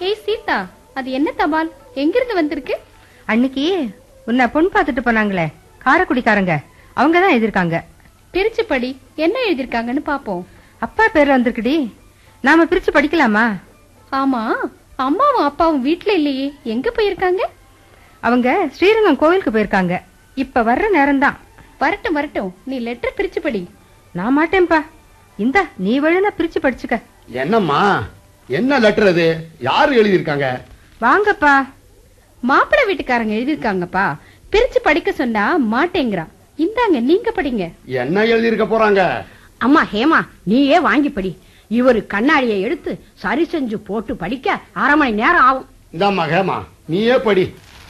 ஏய் சீதா அது என்ன தபால் எங்கிருந்து வந்திருக்கு அன்னைக்கு உன்னை பொண்ணு பார்த்துட்டு போனாங்களே காரக்குடிக்காரங்க அவங்க தான் எழுதிருக்காங்க பிரிச்சு படி என்ன எழுதிருக்காங்கன்னு பாப்போம் அப்பா பேர்ல வந்திருக்குடி நாம பிரிச்சு படிக்கலாமா ஆமா அம்மாவும் அப்பாவும் வீட்ல இல்லையே எங்க போயிருக்காங்க அவங்க ஸ்ரீரங்கம் கோவிலுக்கு போயிருக்காங்க இப்ப வர்ற நேரம்தான் வரட்டும் வரட்டும் நீ லெட்டர் பிரிச்சு படி நான் மாட்டேன்பா இந்த நீ வேணும்னா பிரிச்சு படிச்சுக்க என்னம்மா என்ன லெட்டர் அது யாரு எழுதியிருக்காங்க வாங்கப்பா மாப்பிள்ளை வீட்டுக்காரங்க எழுதிருக்காங்கப்பா பிரிச்சு படிக்க சொன்னா மாட்டேங்கிறான் இந்தாங்க நீங்க படிங்க என்ன எழுதியிருக்க போறாங்க அம்மா ஹேமா நீயே வாங்கி படி இவரு கண்ணாடியை எடுத்து சரி செஞ்சு போட்டு படிக்க அரை மணி நேரம் ஆகும் இந்தாம்மா ஹேமா நீயே படி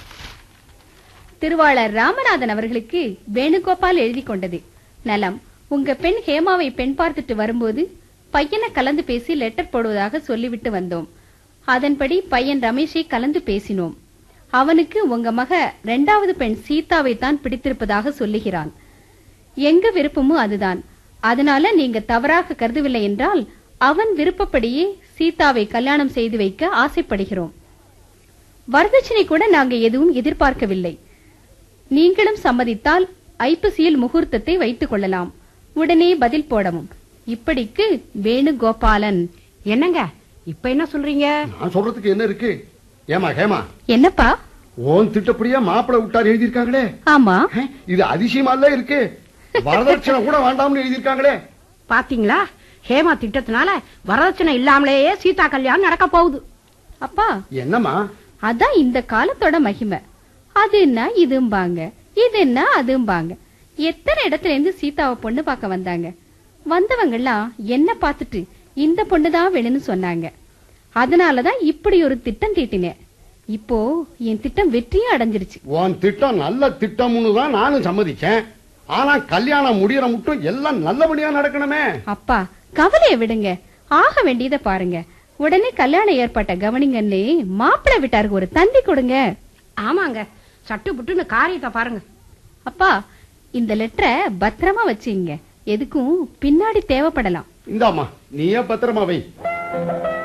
திருவாளர் ராமநாதன் அவர்களுக்கு வேணுகோபால் எழுதி கொண்டது நலம் உங்க பெண் ஹேமாவை பெண் பார்த்துட்டு வரும்போது பையனை கலந்து பேசி லெட்டர் போடுவதாக சொல்லிவிட்டு வந்தோம் அதன்படி பையன் ரமேஷை கலந்து பேசினோம் அவனுக்கு உங்க மக ரெண்டாவது பெண் சீதாவை தான் பிடித்திருப்பதாக சொல்லுகிறான் எங்க விருப்பமும் அதுதான் அதனால நீங்க தவறாக கருதவில்லை என்றால் அவன் விருப்பப்படியே சீதாவை கல்யாணம் செய்து வைக்க ஆசைப்படுகிறோம் வரதட்சணை கூட நாங்க எதுவும் எதிர்பார்க்கவில்லை நீங்களும் சம்மதித்தால் ஐப்பசியில் முகூர்த்தத்தை வைத்துக் கொள்ளலாம் உடனே பதில் போடவும் இப்படிக்கு வேணுகோபாலன் என்னங்க இப்ப என்ன சொல்றீங்க நான் சொல்றதுக்கு என்ன இருக்கு ஏமா ஹேமா என்னப்பா ஓன் திட்டப்படியா மாப்பிள்ளை விட்டார் எழுதியிருக்காங்களே ஆமா ஹே, இது அதிசயமால இருக்கு வரதட்சணை கூட வேண்டாம்னு எழுதியிருக்காங்களே பாத்தீங்களா ஹேமா திட்டத்தினால வரதட்சணை இல்லாமலேயே சீதா கல்யாணம் நடக்க போகுது அப்பா என்னம்மா அதான் இந்த காலத்தோட மகிமை அது என்ன இதும்பாங்க இது என்ன அதும்பாங்க எத்தனை இடத்துல இருந்து சீதாவை பொண்ணு பார்க்க வந்தாங்க வந்தவங்கெல்லாம் என்ன பார்த்துட்டு இந்த பொண்ணு தான் வேணும்னு சொன்னாங்க அதனாலதான் இப்படி ஒரு திட்டம் தீட்டினேன் இப்போ என் திட்டம் வெற்றியும் அடைஞ்சிருச்சு உன் திட்டம் நல்ல திட்டம்னு தான் நானும் சம்மதிச்சேன் ஆனா கல்யாணம் முடியற மட்டும் எல்லாம் நல்லபடியா நடக்கணுமே அப்பா கவலைய விடுங்க ஆக வேண்டியதை பாருங்க உடனே கல்யாண ஏற்பாட்டை கவனிங்கன்னு மாப்பிள்ளை வீட்டாருக்கு ஒரு தந்தி கொடுங்க ஆமாங்க சட்டு புட்டுன்னு காரியத்தை பாருங்க அப்பா இந்த லெட்டரை பத்திரமா வச்சுங்க எதுக்கும் பின்னாடி தேவைப்படலாம் இந்தாம்மா நீயே பத்திரமா வை